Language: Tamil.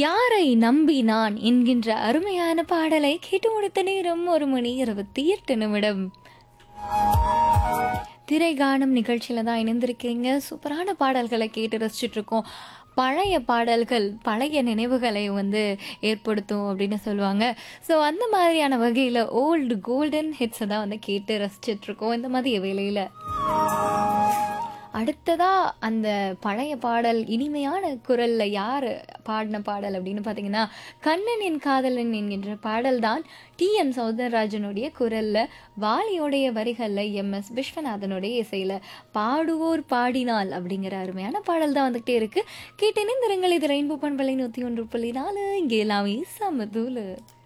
யாரை நம்பி நான் என்கின்ற அருமையான பாடலை கேட்டு முடித்த நேரம் ஒரு மணி இருபத்தி எட்டு நிமிடம் திரை காணும் நிகழ்ச்சியில தான் இணைந்திருக்கீங்க சூப்பரான பாடல்களை கேட்டு ரசிச்சுட்டு இருக்கோம் பழைய பாடல்கள் பழைய நினைவுகளை வந்து ஏற்படுத்தும் அப்படின்னு சொல்லுவாங்க ஸோ அந்த மாதிரியான வகையில் ஓல்டு கோல்டன் ஹிட்ஸை தான் வந்து கேட்டு ரசிச்சுட்டு இருக்கோம் இந்த மதிய வேலையில் அடுத்ததா அந்த பழைய பாடல் இனிமையான குரல்ல யார் பாடின பாடல் அப்படின்னு பார்த்தீங்கன்னா கண்ணனின் காதலன் என்கின்ற பாடல் தான் டி எம் சௌந்தரராஜனுடைய குரல்ல வாலியோடைய வரிகளில் எம் எஸ் விஸ்வநாதனுடைய இசையில பாடுவோர் பாடினால் அப்படிங்கிற அருமையான பாடல் தான் வந்துகிட்டே இருக்கு கேட்டு நிந்திரங்கள் இது ரெயின்போ பண்பலை நூற்றி ஒன்று புள்ளி நாலு இங்கே எல்லாமே சமதூலு